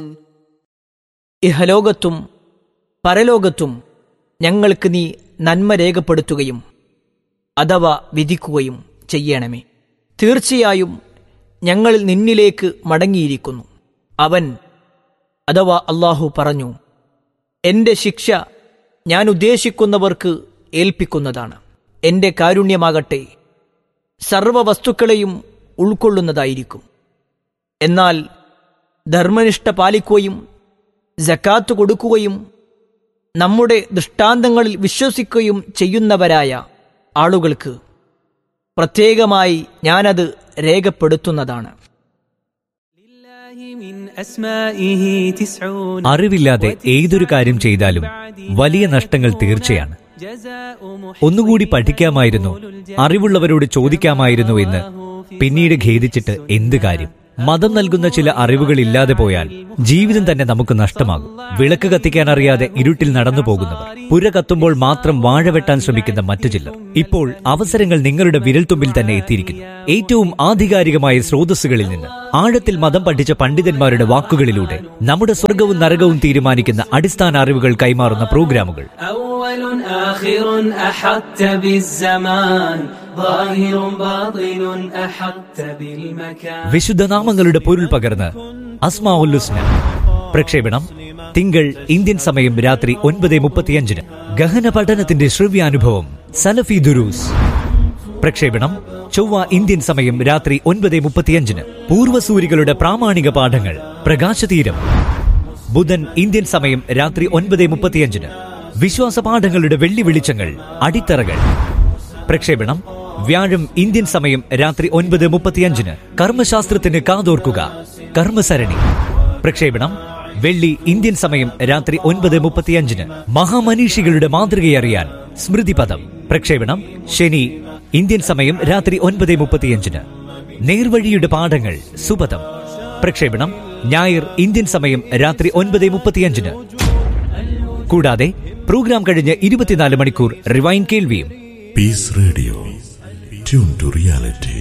ഇഹലോകത്തും പരലോകത്തും ഞങ്ങൾക്ക് നീ നന്മ രേഖപ്പെടുത്തുകയും അഥവാ വിധിക്കുകയും ചെയ്യണമേ തീർച്ചയായും ഞങ്ങൾ നിന്നിലേക്ക് മടങ്ങിയിരിക്കുന്നു അവൻ അഥവാ അള്ളാഹു പറഞ്ഞു എന്റെ ശിക്ഷ ഞാൻ ഉദ്ദേശിക്കുന്നവർക്ക് ഏൽപ്പിക്കുന്നതാണ് എന്റെ കാരുണ്യമാകട്ടെ സർവ വസ്തുക്കളെയും ഉൾക്കൊള്ളുന്നതായിരിക്കും എന്നാൽ ധർമ്മനിഷ്ഠ പാലിക്കുകയും ജക്കാത്ത് കൊടുക്കുകയും നമ്മുടെ ദൃഷ്ടാന്തങ്ങളിൽ വിശ്വസിക്കുകയും ചെയ്യുന്നവരായ ആളുകൾക്ക് പ്രത്യേകമായി ഞാനത് രേഖപ്പെടുത്തുന്നതാണ് അറിവില്ലാതെ ഏതൊരു കാര്യം ചെയ്താലും വലിയ നഷ്ടങ്ങൾ തീർച്ചയാണ് ഒന്നുകൂടി പഠിക്കാമായിരുന്നു അറിവുള്ളവരോട് ചോദിക്കാമായിരുന്നു എന്ന് പിന്നീട് ഖേദിച്ചിട്ട് എന്ത് കാര്യം മതം നൽകുന്ന ചില അറിവുകൾ ഇല്ലാതെ പോയാൽ ജീവിതം തന്നെ നമുക്ക് നഷ്ടമാകും വിളക്ക് കത്തിക്കാൻ അറിയാതെ ഇരുട്ടിൽ നടന്നു പോകുന്നവർ പുര കത്തുമ്പോൾ മാത്രം വാഴ വെട്ടാൻ ശ്രമിക്കുന്ന മറ്റു ചിലർ ഇപ്പോൾ അവസരങ്ങൾ നിങ്ങളുടെ വിരൽത്തുമ്പിൽ തന്നെ എത്തിയിരിക്കുന്നു ഏറ്റവും ആധികാരികമായ സ്രോതസ്സുകളിൽ നിന്ന് ആഴത്തിൽ മതം പഠിച്ച പണ്ഡിതന്മാരുടെ വാക്കുകളിലൂടെ നമ്മുടെ സ്വർഗവും നരകവും തീരുമാനിക്കുന്ന അടിസ്ഥാന അറിവുകൾ കൈമാറുന്ന പ്രോഗ്രാമുകൾ أول آخر أحطت بالزمان ظاهر باطن أحطت بالمكان വിശുദ്ധ നാമങ്ങളുടെ പൊരുൾ പകർന്ന് അസ്മാഉൽ ഹുസ്ന പ്രക്ഷേപണം തിങ്കൾ ഇന്ത്യൻ സമയം രാത്രി ഒൻപത് മുപ്പത്തിയഞ്ചിന് ഗഹന പഠനത്തിന്റെ ശ്രവ്യാനുഭവം സലഫി ദുരൂസ് പ്രക്ഷേപണം ചൊവ്വ ഇന്ത്യൻ സമയം രാത്രി ഒൻപത് മുപ്പത്തിയഞ്ചിന് പൂർവ്വസൂരികളുടെ പ്രാമാണിക പാഠങ്ങൾ പ്രകാശതീരം ബുധൻ ഇന്ത്യൻ സമയം രാത്രി ഒൻപത് മുപ്പത്തിയഞ്ചിന് വിശ്വാസ പാഠങ്ങളുടെ വെള്ളി വെളിച്ചങ്ങൾ അടിത്തറകൾ പ്രക്ഷേപണം വ്യാഴം ഇന്ത്യൻ സമയം രാത്രി ഒൻപത് മുപ്പത്തിയഞ്ചിന് കർമ്മശാസ്ത്രത്തിന് കാതോർക്കുക കർമ്മസരണി പ്രക്ഷേപണം വെള്ളി ഇന്ത്യൻ സമയം രാത്രി ഒൻപത് മുപ്പത്തിയഞ്ചിന് മഹാമനീഷികളുടെ മാതൃകയറിയാൻ സ്മൃതിപദം പ്രക്ഷേപണം ശനി ഇന്ത്യൻ സമയം രാത്രി ഒൻപത് മുപ്പത്തിയഞ്ചിന് നേർവഴിയുടെ പാഠങ്ങൾ സുപദം പ്രക്ഷേപണം ഞായർ ഇന്ത്യൻ സമയം രാത്രി ഒൻപത് മുപ്പത്തിയഞ്ചിന് കൂടാതെ പ്രോഗ്രാം കഴിഞ്ഞ് ഇരുപത്തിനാല് മണിക്കൂർ റിവൈൻ കേൾവിയും Peace Radio. Tune to reality.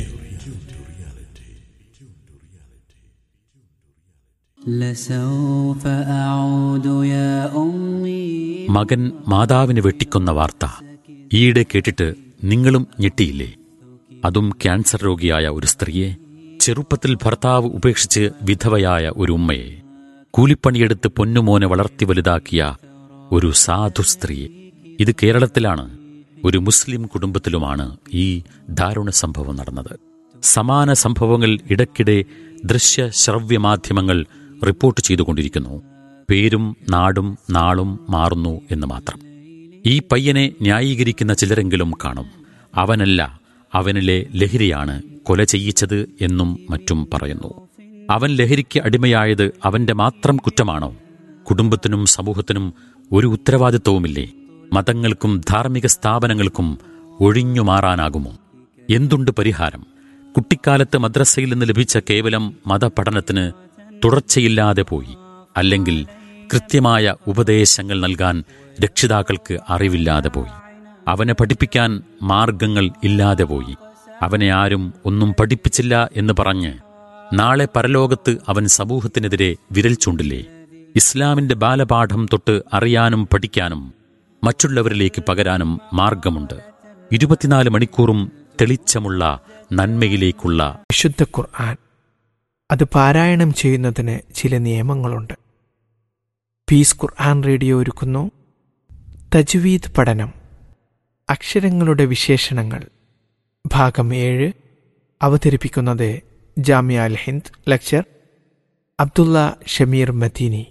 لسوف أعود يا أمي മകൻ മാതാവിനെ വെട്ടിക്കൊന്ന വാർത്ത ഈയിടെ കേട്ടിട്ട് നിങ്ങളും ഞെട്ടിയില്ലേ അതും ക്യാൻസർ രോഗിയായ ഒരു സ്ത്രീയെ ചെറുപ്പത്തിൽ ഭർത്താവ് ഉപേക്ഷിച്ച് വിധവയായ ഒരു ഉമ്മയെ കൂലിപ്പണിയെടുത്ത് പൊന്നുമോനെ വളർത്തി വലുതാക്കിയ ഒരു സാധു സ്ത്രീയെ ഇത് കേരളത്തിലാണ് ഒരു മുസ്ലിം കുടുംബത്തിലുമാണ് ഈ ദാരുണ സംഭവം നടന്നത് സമാന സംഭവങ്ങൾ ഇടയ്ക്കിടെ ദൃശ്യ ശ്രവ്യ മാധ്യമങ്ങൾ റിപ്പോർട്ട് ചെയ്തുകൊണ്ടിരിക്കുന്നു പേരും നാടും നാളും മാറുന്നു എന്ന് മാത്രം ഈ പയ്യനെ ന്യായീകരിക്കുന്ന ചിലരെങ്കിലും കാണും അവനല്ല അവനിലെ ലഹരിയാണ് കൊല ചെയ്യിച്ചത് എന്നും മറ്റും പറയുന്നു അവൻ ലഹരിക്ക് അടിമയായത് അവന്റെ മാത്രം കുറ്റമാണോ കുടുംബത്തിനും സമൂഹത്തിനും ഒരു ഉത്തരവാദിത്വവുമില്ലേ മതങ്ങൾക്കും ധാർമ്മിക സ്ഥാപനങ്ങൾക്കും ഒഴിഞ്ഞു മാറാനാകുമോ എന്തുണ്ട് പരിഹാരം കുട്ടിക്കാലത്ത് മദ്രസയിൽ നിന്ന് ലഭിച്ച കേവലം മതപഠനത്തിന് തുടർച്ചയില്ലാതെ പോയി അല്ലെങ്കിൽ കൃത്യമായ ഉപദേശങ്ങൾ നൽകാൻ രക്ഷിതാക്കൾക്ക് അറിവില്ലാതെ പോയി അവനെ പഠിപ്പിക്കാൻ മാർഗങ്ങൾ ഇല്ലാതെ പോയി അവനെ ആരും ഒന്നും പഠിപ്പിച്ചില്ല എന്ന് പറഞ്ഞ് നാളെ പരലോകത്ത് അവൻ സമൂഹത്തിനെതിരെ വിരൽ ചൂണ്ടില്ലേ ഇസ്ലാമിന്റെ ബാലപാഠം തൊട്ട് അറിയാനും പഠിക്കാനും മറ്റുള്ളവരിലേക്ക് പകരാനും മാർഗമുണ്ട് ഇരുപത്തിനാല് മണിക്കൂറും തെളിച്ചമുള്ള നന്മയിലേക്കുള്ള വിശുദ്ധ ഖുർആൻ അത് പാരായണം ചെയ്യുന്നതിന് ചില നിയമങ്ങളുണ്ട് പീസ് ഖുർആൻ റേഡിയോ ഒരുക്കുന്നു തജ്വീദ് പഠനം അക്ഷരങ്ങളുടെ വിശേഷണങ്ങൾ ഭാഗം ഏഴ് അവതരിപ്പിക്കുന്നത് ജാമ്യ അൽ ഹിന്ദ് ലെക്ചർ അബ്ദുള്ള ഷമീർ മദീനി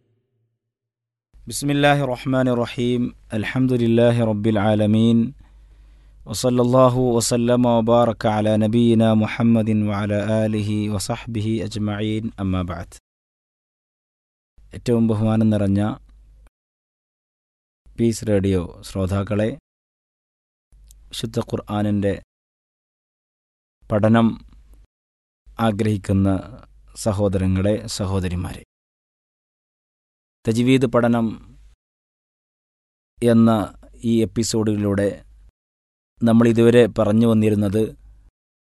بسم الله الرحمن الرحيم الحمد لله رب العالمين وصلى الله وسلم وبارك على نبينا محمد وعلى آله وصحبه أجمعين أما بعد ഏറ്റവും ബഹുമാനം നിറഞ്ഞ പീസ് റേഡിയോ ശ്രോതാക്കളെ വിശുദ്ധ ഖുർആാനിൻ്റെ പഠനം ആഗ്രഹിക്കുന്ന സഹോദരങ്ങളെ സഹോദരിമാരെ തജ്വീദ് പഠനം എന്ന ഈ എപ്പിസോഡുകളിലൂടെ നമ്മൾ ഇതുവരെ പറഞ്ഞു വന്നിരുന്നത്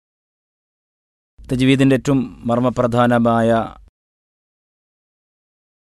തജ്വീദിൻ്റെ ഏറ്റവും മർമ്മപ്രധാനമായ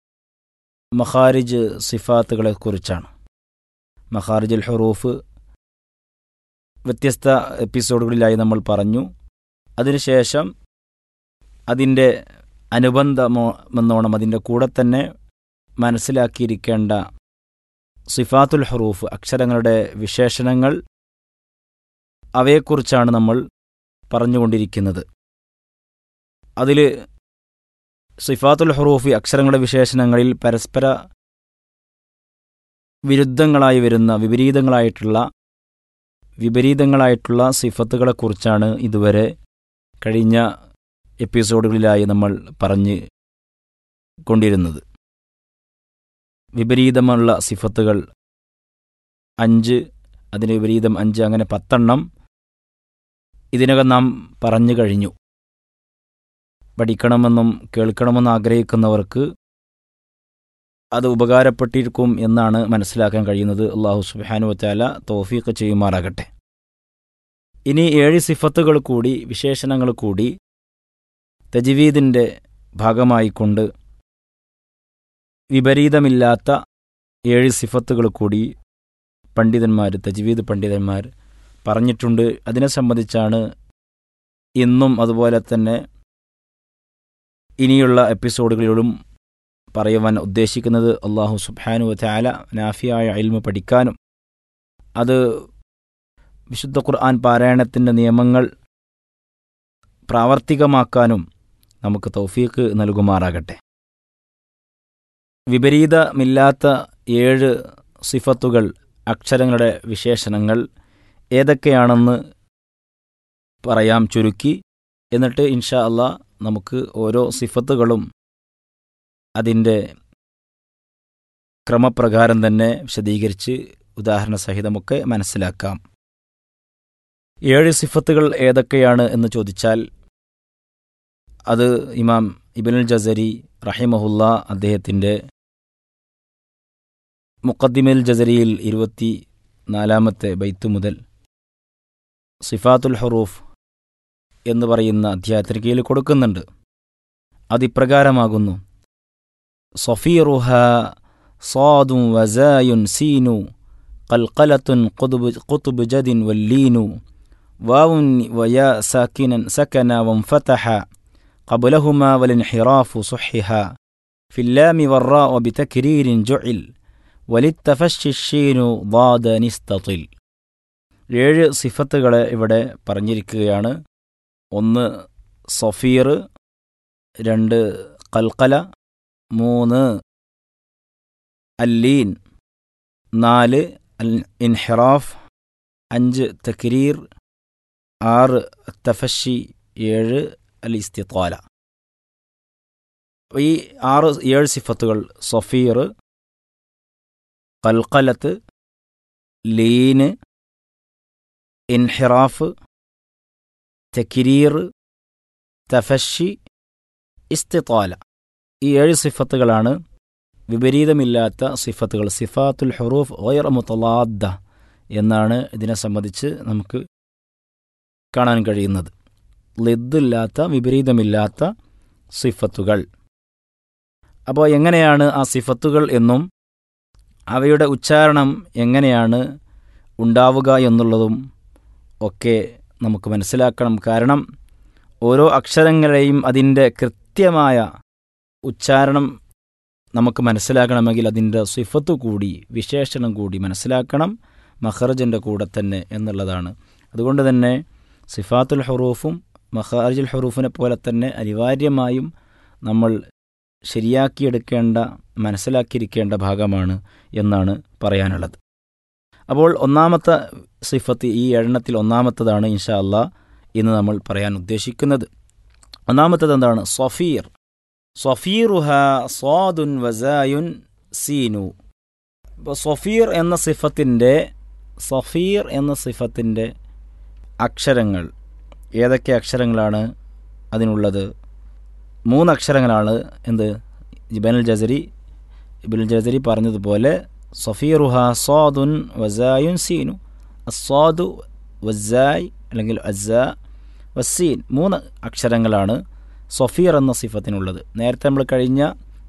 മഖാരിജ് സിഫാത്തുകളെ കുറിച്ചാണ് മഖാരിജുൽ ഹുറൂഫ് വ്യത്യസ്ത എപ്പിസോഡുകളിലായി നമ്മൾ പറഞ്ഞു അതിനുശേഷം അതിൻ്റെ അനുബന്ധമോ എന്നോണം അതിൻ്റെ കൂടെ തന്നെ മനസ്സിലാക്കിയിരിക്കേണ്ട സിഫാത്തുൽ ഹുറൂഫ് അക്ഷരങ്ങളുടെ വിശേഷണങ്ങൾ അവയെക്കുറിച്ചാണ് നമ്മൾ പറഞ്ഞുകൊണ്ടിരിക്കുന്നത് അതിൽ സിഫാത്തുൽ ഹുറൂഫി അക്ഷരങ്ങളുടെ വിശേഷണങ്ങളിൽ പരസ്പര വിരുദ്ധങ്ങളായി വരുന്ന വിപരീതങ്ങളായിട്ടുള്ള വിപരീതങ്ങളായിട്ടുള്ള സിഫത്തുകളെക്കുറിച്ചാണ് ഇതുവരെ കഴിഞ്ഞ എപ്പിസോഡുകളിലായി നമ്മൾ പറഞ്ഞ് കൊണ്ടിരുന്നത് വിപരീതമുള്ള സിഫത്തുകൾ അഞ്ച് അതിന് വിപരീതം അഞ്ച് അങ്ങനെ പത്തെണ്ണം ഇതിനകം നാം പറഞ്ഞു കഴിഞ്ഞു പഠിക്കണമെന്നും കേൾക്കണമെന്നും ആഗ്രഹിക്കുന്നവർക്ക് അത് ഉപകാരപ്പെട്ടിരിക്കും എന്നാണ് മനസ്സിലാക്കാൻ കഴിയുന്നത് അള്ളാഹു സുബാനു വച്ചാല തോഫീക്ക് ചെയ്യുമാറാകട്ടെ ഇനി ഏഴ് സിഫത്തുകൾ കൂടി വിശേഷണങ്ങൾ കൂടി തജ്വീദിൻ്റെ ഭാഗമായിക്കൊണ്ട് വിപരീതമില്ലാത്ത ഏഴ് സിഫത്തുകൾ കൂടി പണ്ഡിതന്മാർ തജ്വീദ് പണ്ഡിതന്മാർ പറഞ്ഞിട്ടുണ്ട് അതിനെ സംബന്ധിച്ചാണ് ഇന്നും അതുപോലെ തന്നെ ഇനിയുള്ള എപ്പിസോഡുകളിലും പറയുവാൻ ഉദ്ദേശിക്കുന്നത് അള്ളാഹു സുബാനു ചാല നാഫിയായ അയിൽമ പഠിക്കാനും അത് വിശുദ്ധ ഖുർആൻ പാരായണത്തിൻ്റെ നിയമങ്ങൾ പ്രാവർത്തികമാക്കാനും നമുക്ക് തൗഫീക്ക് നൽകുമാറാകട്ടെ വിപരീതമില്ലാത്ത ഏഴ് സിഫത്തുകൾ അക്ഷരങ്ങളുടെ വിശേഷണങ്ങൾ ഏതൊക്കെയാണെന്ന് പറയാം ചുരുക്കി എന്നിട്ട് ഇൻഷാ അള്ളാ നമുക്ക് ഓരോ സിഫത്തുകളും അതിൻ്റെ ക്രമപ്രകാരം തന്നെ വിശദീകരിച്ച് ഉദാഹരണ സഹിതമൊക്കെ മനസ്സിലാക്കാം ഏഴ് സിഫത്തുകൾ ഏതൊക്കെയാണ് എന്ന് ചോദിച്ചാൽ അത് ഇമാം ഇബനുൽ ജസരി റഹിമഹുല്ല അദ്ദേഹത്തിൻ്റെ മുഖദ്ദിമൽ ജസരിയിൽ ഇരുപത്തി നാലാമത്തെ ബൈത്ത് മുതൽ സിഫാത്തുൽ ഹറൂഫ് എന്ന് പറയുന്ന അധ്യായത്തിന് കീഴിൽ കൊടുക്കുന്നുണ്ട് അതിപ്രകാരമാകുന്നു സഫീറുഹ സാദും വസായുൻ സീനു കൽക്കലത്തുൻ കുതുബ് ജദിൻ വല്ലീനു വാവുൻ വയാ സാക്കിനൻ സക്കന വംഫതഹ قبلهما والانحراف صحح في اللام والراء بتكرير جعل وللتفشي الشين ضاد نستطل ഏഴ് സിഫത്തുകളെ ഇവിടെ പറഞ്ഞിരിക്കുകയാണ് ഒന്ന് സഫീർ രണ്ട് കൽക്കല മൂന്ന് അല്ലീൻ നാല് അൽ ഇൻഹിറാഫ് അഞ്ച് തക്രീർ ആറ് തഫഷി ഏഴ് അൽ ഇസ്തിത്വാല ഈ ആറ് ഏഴ് സിഫത്തുകൾ സഫീർ കൽക്കലത്ത് ലീന് ഇൻഹിറാഫ് തക്കിരീർ തഫഷി ഇസ്തിത്വാല ഈ ഏഴ് സിഫത്തുകളാണ് വിപരീതമില്ലാത്ത സിഫത്തുകൾ സിഫാത്തുൽ ഹുറൂഫ് ഓയർ മുത്തലാദ എന്നാണ് ഇതിനെ സംബന്ധിച്ച് നമുക്ക് കാണാൻ കഴിയുന്നത് ലിദ്ദില്ലാത്ത വിപരീതമില്ലാത്ത സിഫത്തുകൾ അപ്പോൾ എങ്ങനെയാണ് ആ സിഫത്തുകൾ എന്നും അവയുടെ ഉച്ചാരണം എങ്ങനെയാണ് ഉണ്ടാവുക എന്നുള്ളതും ഒക്കെ നമുക്ക് മനസ്സിലാക്കണം കാരണം ഓരോ അക്ഷരങ്ങളെയും അതിൻ്റെ കൃത്യമായ ഉച്ചാരണം നമുക്ക് മനസ്സിലാക്കണമെങ്കിൽ അതിൻ്റെ സിഫത്ത് കൂടി വിശേഷണം കൂടി മനസ്സിലാക്കണം മഹറജിൻ്റെ കൂടെ തന്നെ എന്നുള്ളതാണ് അതുകൊണ്ട് തന്നെ സിഫാത്തുൽ ഹുറൂഫും മഹാരിജുൽ ഹുറൂഫിനെ പോലെ തന്നെ അനിവാര്യമായും നമ്മൾ ശരിയാക്കിയെടുക്കേണ്ട മനസ്സിലാക്കിയിരിക്കേണ്ട ഭാഗമാണ് എന്നാണ് പറയാനുള്ളത് അപ്പോൾ ഒന്നാമത്തെ സിഫത്ത് ഈ എണ്ണത്തിൽ ഒന്നാമത്തതാണ് ഇൻഷാ അല്ലാ ഇന്ന് നമ്മൾ പറയാൻ ഉദ്ദേശിക്കുന്നത് ഒന്നാമത്തത് എന്താണ് സഫീർ സഫീറുഹ സ്വാദുൻ വസായുൻ സീനു ഇപ്പോൾ സഫീർ എന്ന സിഫത്തിൻ്റെ സഫീർ എന്ന സിഫത്തിൻ്റെ അക്ഷരങ്ങൾ ഏതൊക്കെ അക്ഷരങ്ങളാണ് അതിനുള്ളത് മൂന്ന് അക്ഷരങ്ങളാണ് എന്ത് ഇബനുൽ ജസരി ഇബനുൽ ജസരി പറഞ്ഞതുപോലെ സഫീറുഹ സ്വാദുൻ വസായുൻ സീനു അസ്വാദു വസായ് അല്ലെങ്കിൽ അസ വസീൻ മൂന്ന് അക്ഷരങ്ങളാണ് സഫീർ എന്ന സിഫത്തിനുള്ളത് നേരത്തെ നമ്മൾ കഴിഞ്ഞ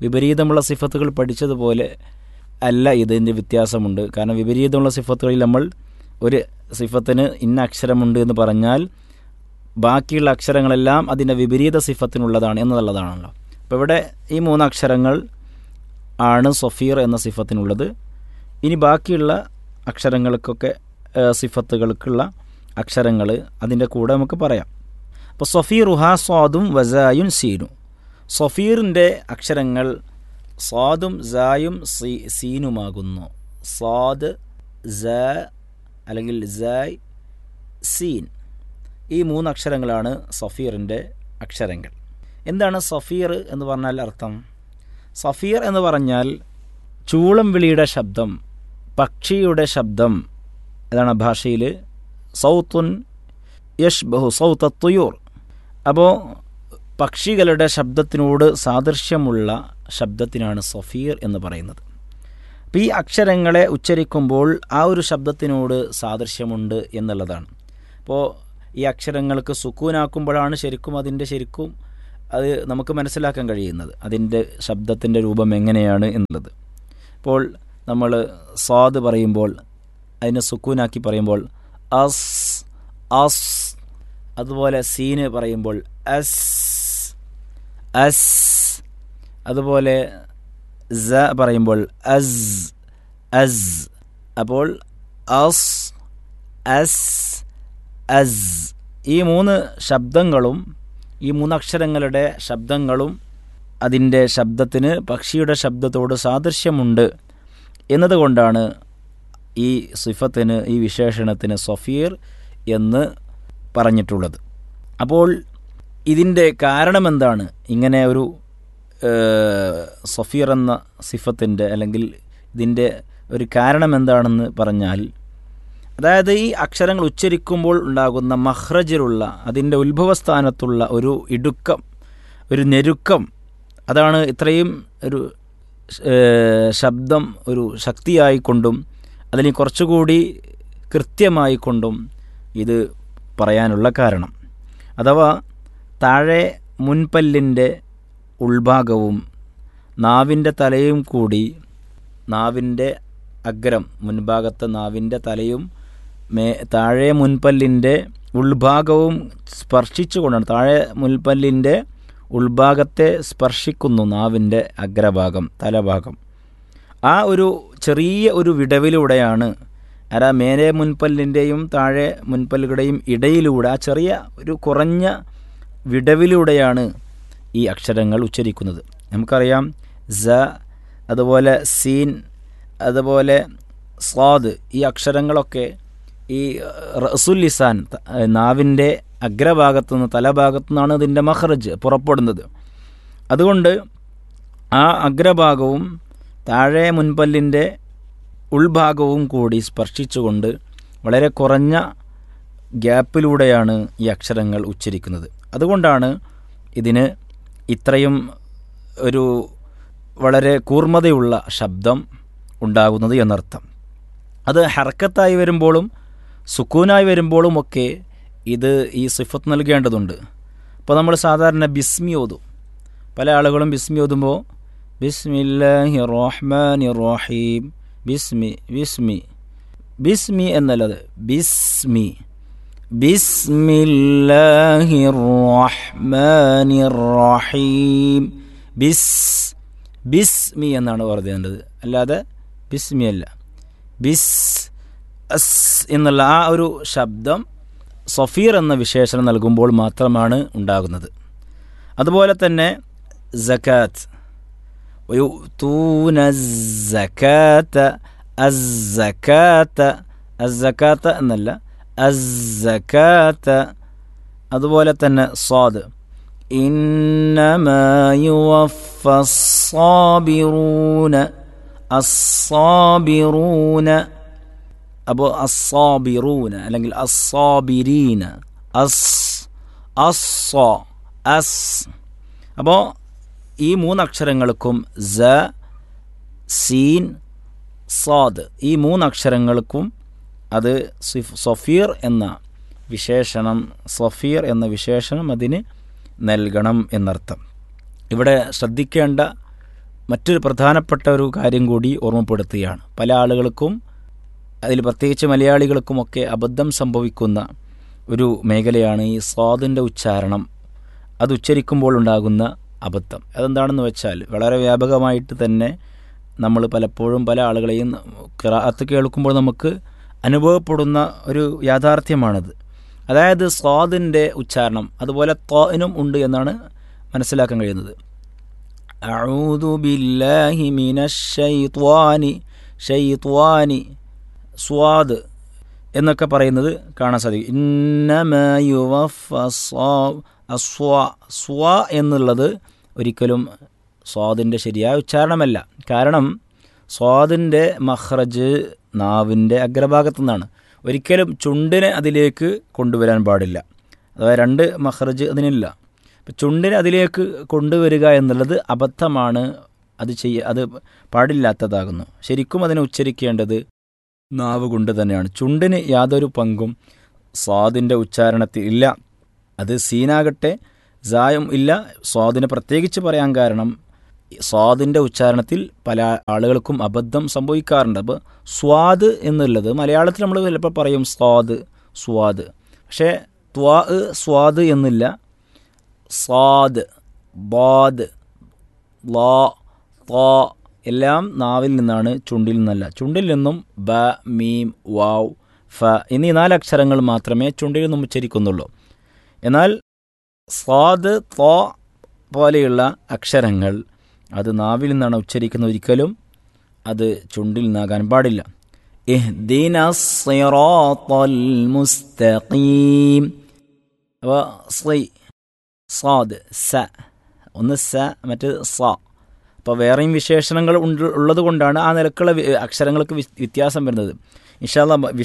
വിപരീതമുള്ള സിഫത്തുകൾ പഠിച്ചതുപോലെ അല്ല ഇതിൻ്റെ വ്യത്യാസമുണ്ട് കാരണം വിപരീതമുള്ള സിഫത്തുകളിൽ നമ്മൾ ഒരു സിഫത്തിന് ഇന്ന അക്ഷരമുണ്ട് എന്ന് പറഞ്ഞാൽ ബാക്കിയുള്ള അക്ഷരങ്ങളെല്ലാം അതിൻ്റെ വിപരീത സിഫത്തിനുള്ളതാണ് എന്നുള്ളതാണല്ലോ അപ്പോൾ ഇവിടെ ഈ മൂന്ന് അക്ഷരങ്ങൾ ആണ് സൊഫീർ എന്ന സിഫത്തിനുള്ളത് ഇനി ബാക്കിയുള്ള അക്ഷരങ്ങൾക്കൊക്കെ ഏഹ്, സിഫത്തുകൾക്കുള്ള അക്ഷരങ്ങൾ അതിൻ്റെ കൂടെ നമുക്ക് പറയാം അപ്പോൾ സൊഫീർ റുഹാ സ്വാദും വസായുൻ സീനു സൊഫീറിൻ്റെ അക്ഷരങ്ങൾ സ്വാദും സായും സീ സീനുമാകുന്നു സ്വാദ് സ അല്ലെങ്കിൽ സായ് സീൻ ഈ മൂന്ന് അക്ഷരങ്ങളാണ് സഫീറിൻ്റെ അക്ഷരങ്ങൾ എന്താണ് സഫീർ എന്ന് പറഞ്ഞാൽ അർത്ഥം സഫീർ എന്ന് പറഞ്ഞാൽ ചൂളം വിളിയുടെ ശബ്ദം പക്ഷിയുടെ ശബ്ദം അതാണ് ഭാഷയിൽ സൗത്തുൻ യഷ് ബഹു സൗത്ത തുയൂർ അപ്പോൾ പക്ഷികളുടെ ശബ്ദത്തിനോട് സാദൃശ്യമുള്ള ശബ്ദത്തിനാണ് സഫീർ എന്ന് പറയുന്നത് അപ്പോൾ ഈ അക്ഷരങ്ങളെ ഉച്ചരിക്കുമ്പോൾ ആ ഒരു ശബ്ദത്തിനോട് സാദൃശ്യമുണ്ട് എന്നുള്ളതാണ് അപ്പോൾ ഈ അക്ഷരങ്ങൾക്ക് സുക്കൂനാക്കുമ്പോഴാണ് ശരിക്കും അതിൻ്റെ ശരിക്കും അത് നമുക്ക് മനസ്സിലാക്കാൻ കഴിയുന്നത് അതിൻ്റെ ശബ്ദത്തിൻ്റെ രൂപം എങ്ങനെയാണ് എന്നുള്ളത് ഇപ്പോൾ നമ്മൾ സ്വാദ് പറയുമ്പോൾ അതിനെ സുക്കൂനാക്കി പറയുമ്പോൾ അസ് അസ് അതുപോലെ സീന് പറയുമ്പോൾ അസ് അസ് അതുപോലെ സ പറയുമ്പോൾ അസ് അസ് അപ്പോൾ അസ് അസ് അസ് ഈ മൂന്ന് ശബ്ദങ്ങളും ഈ മൂന്നക്ഷരങ്ങളുടെ ശബ്ദങ്ങളും അതിൻ്റെ ശബ്ദത്തിന് പക്ഷിയുടെ ശബ്ദത്തോട് സാദൃശ്യമുണ്ട് എന്നതുകൊണ്ടാണ് ഈ സിഫത്തിന് ഈ വിശേഷണത്തിന് സഫീർ എന്ന് പറഞ്ഞിട്ടുള്ളത് അപ്പോൾ ഇതിൻ്റെ കാരണമെന്താണ് ഇങ്ങനെ ഒരു ഏഹ്, സഫീർ എന്ന സിഫത്തിൻ്റെ അല്ലെങ്കിൽ ഇതിൻ്റെ ഒരു കാരണം എന്താണെന്ന് പറഞ്ഞാൽ അതായത് ഈ അക്ഷരങ്ങൾ ഉച്ചരിക്കുമ്പോൾ ഉണ്ടാകുന്ന മഹ്റജിലുള്ള അതിൻ്റെ ഉത്ഭവസ്ഥാനത്തുള്ള ഒരു ഇടുക്കം ഒരു ഞെരുക്കം അതാണ് ഇത്രയും ഒരു ഏഹ്, ശബ്ദം ഒരു ശക്തിയായിക്കൊണ്ടും അതിന് കുറച്ചുകൂടി കൃത്യമായിക്കൊണ്ടും ഇത് പറയാനുള്ള കാരണം അഥവാ താഴെ മുൻപല്ലിൻ്റെ ഉൾഭാഗവും നാവിൻ്റെ തലയും കൂടി നാവിൻ്റെ അഗ്രം മുൻഭാഗത്തെ നാവിൻ്റെ തലയും മേ താഴെ മുൻപല്ലിൻ്റെ ഉൾഭാഗവും സ്പർശിച്ചുകൊണ്ടാണ് താഴെ മുൻപല്ലിൻ്റെ ഉൾഭാഗത്തെ സ്പർശിക്കുന്നു നാവിൻ്റെ അഗ്രഭാഗം തലഭാഗം ആ ഒരു ചെറിയ ഒരു വിടവിലൂടെയാണ് അര മേലെ മുൻപല്ലിൻ്റെയും താഴെ മുൻപല്ലുകളുടെയും ഇടയിലൂടെ ആ ചെറിയ ഒരു കുറഞ്ഞ വിടവിലൂടെയാണ് ഈ അക്ഷരങ്ങൾ ഉച്ചരിക്കുന്നത് നമുക്കറിയാം സ അതുപോലെ സീൻ അതുപോലെ സ്വാദ് ഈ അക്ഷരങ്ങളൊക്കെ ഈ റസുൽ ലിസാൻ ത- നാവിൻ്റെ അഗ്രഭാഗത്തു നിന്ന് തലഭാഗത്തു നിന്നാണ് ഇതിൻ്റെ മഹ്റജ് പുറപ്പെടുന്നത് അതുകൊണ്ട് ആ അഗ്രഭാഗവും താഴെ മുൻപല്ലിൻ്റെ ഉൾഭാഗവും കൂടി സ്പർശിച്ചുകൊണ്ട് വളരെ കുറഞ്ഞ ഗ്യാപ്പിലൂടെയാണ് ഈ അക്ഷരങ്ങൾ ഉച്ചരിക്കുന്നത് അതുകൊണ്ടാണ് ഇതിന് ഇത്രയും ഒരു വളരെ കൂർമ്മതയുള്ള ശബ്ദം ഉണ്ടാകുന്നത് എന്നർത്ഥം അത് ഹർക്കത്തായി വരുമ്പോഴും സുക്കൂനായി വരുമ്പോഴും ഒക്കെ ഇത് ഈ സിഫത്ത് നൽകേണ്ടതുണ്ട് അപ്പോൾ നമ്മൾ സാധാരണ ബിസ്മി ഓതും പല ആളുകളും ബിസ്മി ഓതുമ്പോൾ ബിസ്മില്ലാഹി റഹ്മാനി റഹീം ബിസ്മി ബിസ്മി ബിസ്മി എന്നല്ലത് ബിസ്മി ബിസ്മില്ലാഹി റഹ്മാനി റഹീം ബിസ് ബിസ്മി എന്നാണ് പറഞ്ഞത് അല്ലാതെ ബിസ്മി അല്ല ബിസ് അസ് എന്നുള്ള ആ ഒരു ശബ്ദം സഫീർ എന്ന വിശേഷണം നൽകുമ്പോൾ മാത്രമാണ് ഉണ്ടാകുന്നത് അതുപോലെ തന്നെ സക്കാത്ത് ويؤتون الزكاة الزكاة الزكاة എന്നല്ല الزكاة അതുപോലെ തന്നെ സ്വാദ് إنما يوفى الصابرون الصابرون അപ്പോൾ അസ്സാബിറൂന അല്ലെങ്കിൽ അസ്സാബിരീന അസ് അസ്സ അസ് അപ്പോൾ ഈ മൂന്നക്ഷരങ്ങൾക്കും സ സീൻ സാദ് ഈ മൂന്നക്ഷരങ്ങൾക്കും അത് സിഫ് സഫീർ എന്ന വിശേഷണം സഫീർ എന്ന വിശേഷണം അതിന് നൽകണം എന്നർത്ഥം ഇവിടെ ശ്രദ്ധിക്കേണ്ട മറ്റൊരു പ്രധാനപ്പെട്ട ഒരു കാര്യം കൂടി ഓർമ്മപ്പെടുത്തുകയാണ് പല ആളുകൾക്കും അതിൽ പ്രത്യേകിച്ച് മലയാളികൾക്കുമൊക്കെ അബദ്ധം സംഭവിക്കുന്ന ഒരു മേഖലയാണ് ഈ സ്വാദിൻ്റെ ഉച്ചാരണം അത് ഉച്ചരിക്കുമ്പോൾ ഉണ്ടാകുന്ന അബദ്ധം അതെന്താണെന്ന് വെച്ചാൽ വളരെ വ്യാപകമായിട്ട് തന്നെ നമ്മൾ പലപ്പോഴും പല ആളുകളെയും കിറാത്ത് കേൾക്കുമ്പോൾ നമുക്ക് അനുഭവപ്പെടുന്ന ഒരു യാഥാർത്ഥ്യമാണത് അതായത് സ്വാദിൻ്റെ ഉച്ചാരണം അതുപോലെ ത്വാനും ഉണ്ട് എന്നാണ് മനസ്സിലാക്കാൻ കഴിയുന്നത് അഊദു ബില്ലാഹി മിനശ് ശൈത്വാനി ഷൈത്വാനി സ്വാദ് എന്നൊക്കെ പറയുന്നത് കാണാൻ സാധിക്കും ഇന്നമയുവ സ്വ എന്നുള്ളത് ഒരിക്കലും സ്വാദിൻ്റെ ശരിയായ ഉച്ചാരണമല്ല കാരണം സ്വാദിൻ്റെ മഹ്റജ് നാവിൻ്റെ അഗ്രഭാഗത്തു നിന്നാണ് ഒരിക്കലും ചുണ്ടിനെ അതിലേക്ക് കൊണ്ടുവരാൻ പാടില്ല അഥവാ രണ്ട് മഹ്റജ് അതിനില്ല അപ്പം ചുണ്ടിനെ അതിലേക്ക് കൊണ്ടുവരിക എന്നുള്ളത് അബദ്ധമാണ് അത് ചെയ്യ അത് പാടില്ലാത്തതാകുന്നു ശരിക്കും അതിനെ ഉച്ചരിക്കേണ്ടത് നാവ് കൊണ്ട് തന്നെയാണ് ചുണ്ടിന് യാതൊരു പങ്കും സ്വാദിൻ്റെ ഉച്ചാരണത്തിൽ ഇല്ല അത് സീനാകട്ടെ സായും ഇല്ല സ്വാദിനെ പ്രത്യേകിച്ച് പറയാൻ കാരണം സ്വാദിൻ്റെ ഉച്ചാരണത്തിൽ പല ആളുകൾക്കും അബദ്ധം സംഭവിക്കാറുണ്ട് അപ്പോൾ സ്വാദ് എന്നുള്ളത് മലയാളത്തിൽ നമ്മൾ ചിലപ്പോൾ പറയും സ്വാദ് സ്വാദ് പക്ഷേ ത്വാ സ്വാദ് എന്നില്ല സാദ് ബാദ് ലാ ത്വാ എല്ലാം നാവിൽ നിന്നാണ് ചുണ്ടിൽ നിന്നല്ല ചുണ്ടിൽ നിന്നും ബ മീം വാവ് ഫ എന്നീ നാല് അക്ഷരങ്ങൾ മാത്രമേ ചുണ്ടിൽ നിന്നും ഉച്ചരിക്കുന്നുള്ളൂ എന്നാൽ സ്വാദ് ത്വ പോലെയുള്ള അക്ഷരങ്ങൾ അത് നാവിൽ നിന്നാണ് ഉച്ചരിക്കുന്നത് ഒരിക്കലും അത് ചുണ്ടിൽ നിന്നാകാൻ പാടില്ല ഇഹ്ദിന സിറാത്തൽ മുസ്തഖീം അപ്പോൾ സ്ലൈ സാദ് സ ഒന്ന് സ മറ്റ് സ അപ്പോൾ വേറെയും വിശേഷണങ്ങൾ ഉണ്ട് ഉള്ളത് കൊണ്ടാണ് ആ നിലക്കുള്ള അക്ഷരങ്ങൾക്ക് വ്യത്യാസം വരുന്നത് ഇൻഷാല്ല വിശ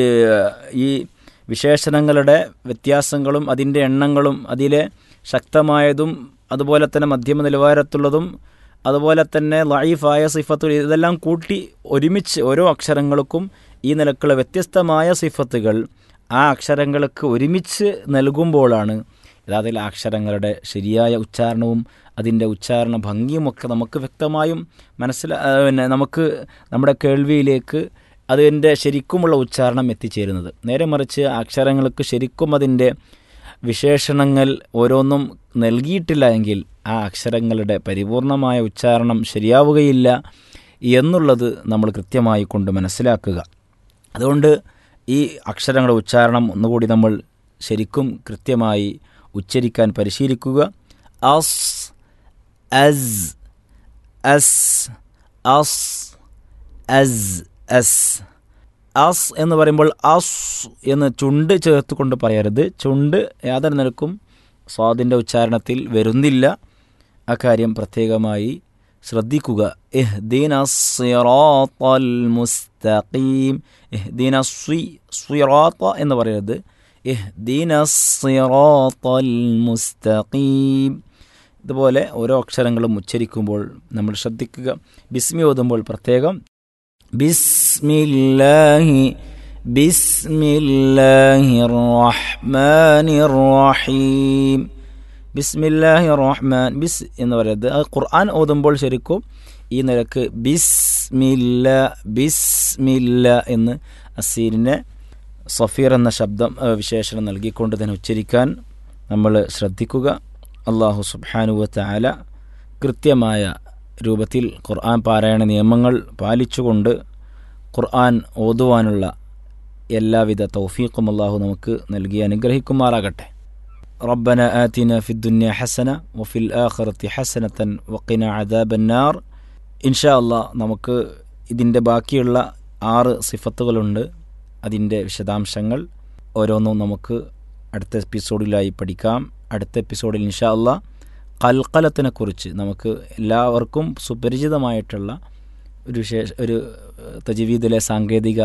ഈ വിശേഷണങ്ങളുടെ വ്യത്യാസങ്ങളും അതിൻ്റെ എണ്ണങ്ങളും അതിലെ ശക്തമായതും അതുപോലെ തന്നെ മധ്യമ നിലവാരത്തുള്ളതും അതുപോലെ തന്നെ ലൈഫായ സിഫത്തുകൾ ഇതെല്ലാം കൂട്ടി ഒരുമിച്ച് ഓരോ അക്ഷരങ്ങൾക്കും ഈ നിലക്കുള്ള വ്യത്യസ്തമായ സിഫത്തുകൾ ആ അക്ഷരങ്ങൾക്ക് ഒരുമിച്ച് നൽകുമ്പോഴാണ് യഥാർത്ഥത്തിൽ അക്ഷരങ്ങളുടെ ശരിയായ ഉച്ചാരണവും അതിൻ്റെ ഉച്ചാരണ ഭംഗിയുമൊക്കെ നമുക്ക് വ്യക്തമായും മനസ്സിലാ പിന്നെ നമുക്ക് നമ്മുടെ കേൾവിയിലേക്ക് അതിൻ്റെ ശരിക്കുമുള്ള ഉച്ചാരണം എത്തിച്ചേരുന്നത് നേരെ മറിച്ച് അക്ഷരങ്ങൾക്ക് ശരിക്കും അതിൻ്റെ വിശേഷണങ്ങൾ ഓരോന്നും നൽകിയിട്ടില്ല എങ്കിൽ ആ അക്ഷരങ്ങളുടെ പരിപൂർണമായ ഉച്ചാരണം ശരിയാവുകയില്ല എന്നുള്ളത് നമ്മൾ കൃത്യമായി കൊണ്ട് മനസ്സിലാക്കുക അതുകൊണ്ട് ഈ അക്ഷരങ്ങളുടെ ഉച്ചാരണം ഒന്നുകൂടി നമ്മൾ ശരിക്കും കൃത്യമായി ഉച്ചരിക്കാൻ പരിശീലിക്കുക അസ് അസ് അസ് അസ് അസ് അസ് അസ് എന്ന് പറയുമ്പോൾ അസ് എന്ന് ചുണ്ട് ചേർത്ത് കൊണ്ട് പറയരുത് ചുണ്ട് യാതൊരു നിലക്കും സ്വാദിൻ്റെ ഉച്ചാരണത്തിൽ വരുന്നില്ല അക്കാര്യം പ്രത്യേകമായി ശ്രദ്ധിക്കുക എഹ്ദീന സിറാത്തൽ മുസ്തഖീം എഹ്ദീന സ്വി സ്വിറാത്ത എന്ന് പറയരുത് എഹ്ദീന സിറാത്തൽ മുസ്തഖീം ഇതുപോലെ ഓരോ അക്ഷരങ്ങളും ഉച്ചരിക്കുമ്പോൾ നമ്മൾ ശ്രദ്ധിക്കുക ബിസ്മി ഓതുമ്പോൾ പ്രത്യേകം ബിസ്മില്ലാഹി ബിസ്മില്ലാഹി റഹ്മാനി റഹീം ബിസ്മില്ലാഹി റഹ്മാൻ ബിസ് എന്ന് പറയുന്നത് അത് ഖുർആൻ ഓതുമ്പോൾ ശരിക്കും ഈ നിലക്ക് ബിസ്മില്ല ബിസ്മില്ല എന്ന് അസീലിനെ സഫീർ എന്ന ശബ്ദം വിശേഷണം നൽകിക്കൊണ്ട് തന്നെ ഉച്ചരിക്കാൻ നമ്മൾ ശ്രദ്ധിക്കുക അള്ളാഹു സുബാനുവത്ത് ആല കൃത്യമായ രൂപത്തിൽ ഖുർആൻ പാരായണ നിയമങ്ങൾ പാലിച്ചുകൊണ്ട് ഖുർആൻ ഓതുവാനുള്ള എല്ലാവിധ തൗഫീഖും അള്ളാഹു നമുക്ക് നൽകി അനുഗ്രഹിക്കുമാറാകട്ടെ ربنا آتنا في الدنيا حسنة وفي الآخرة حسنة وقنا عذاب النار إن شاء الله നമുക്ക് ഇതിൻ്റെ ബാക്കിയുള്ള ആറ് സിഫത്തുകളുണ്ട് അതിൻ്റെ വിശദാംശങ്ങൾ ഓരോന്നും നമുക്ക് അടുത്ത എപ്പിസോഡിലായി പഠിക്കാം അടുത്ത എപ്പിസോഡിൽ ഇൻഷാ അല്ല കൽക്കലത്തിനെ കുറിച്ച് നമുക്ക് എല്ലാവർക്കും സുപരിചിതമായിട്ടുള്ള ഒരു വിശേഷ ഒരു തജീവീദിലെ സാങ്കേതിക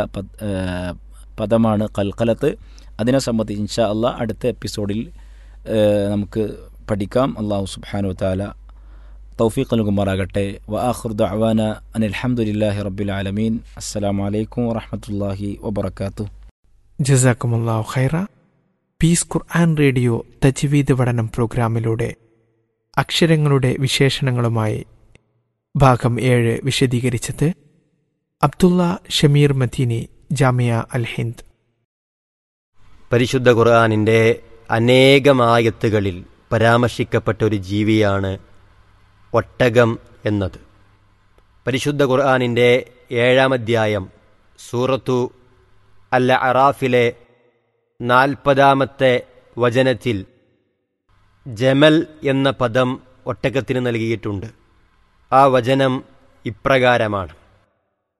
പദമാണ് കൽക്കലത്ത് അതിനെ സംബന്ധിച്ച് ഇൻഷാ അല്ല അടുത്ത എപ്പിസോഡിൽ നമുക്ക് പഠിക്കാം അള്ളാഹു സുബാനു താല തൗഫീഖ് നൽകുമാറാകട്ടെ വ ആഖിർ ദഅവാന അൻ അൽഹംദുലില്ലാഹി റബ്ബിൽ ആലമീൻ അസ്സലാമു അലൈക്കും വറഹ്മത്തുള്ളാഹി വബറകാതുഹു ജസാക്കുമുല്ലാഹു ഖൈറ പീസ് ഖുർആൻ റേഡിയോ തജ്വീദ് പഠനം പ്രോഗ്രാമിലൂടെ അക്ഷരങ്ങളുടെ വിശേഷണങ്ങളുമായി ഭാഗം ഏഴ് വിശദീകരിച്ചത് അബ്ദുള്ള ഷമീർ മദീനി ജാമിയ അൽ ഹിന്ദ് പരിശുദ്ധ ഖുർആാനിൻ്റെ അനേകമായത്തുകളിൽ പരാമർശിക്കപ്പെട്ട ഒരു ജീവിയാണ് ഒട്ടകം എന്നത് പരിശുദ്ധ ഖുർആാനിൻ്റെ ഏഴാം അധ്യായം സൂറത്തു അൽ അറാഫിലെ നാൽപ്പതാമത്തെ വചനത്തിൽ ജമൽ എന്ന പദം ഒട്ടകത്തിന് നൽകിയിട്ടുണ്ട് ആ വചനം ഇപ്രകാരമാണ്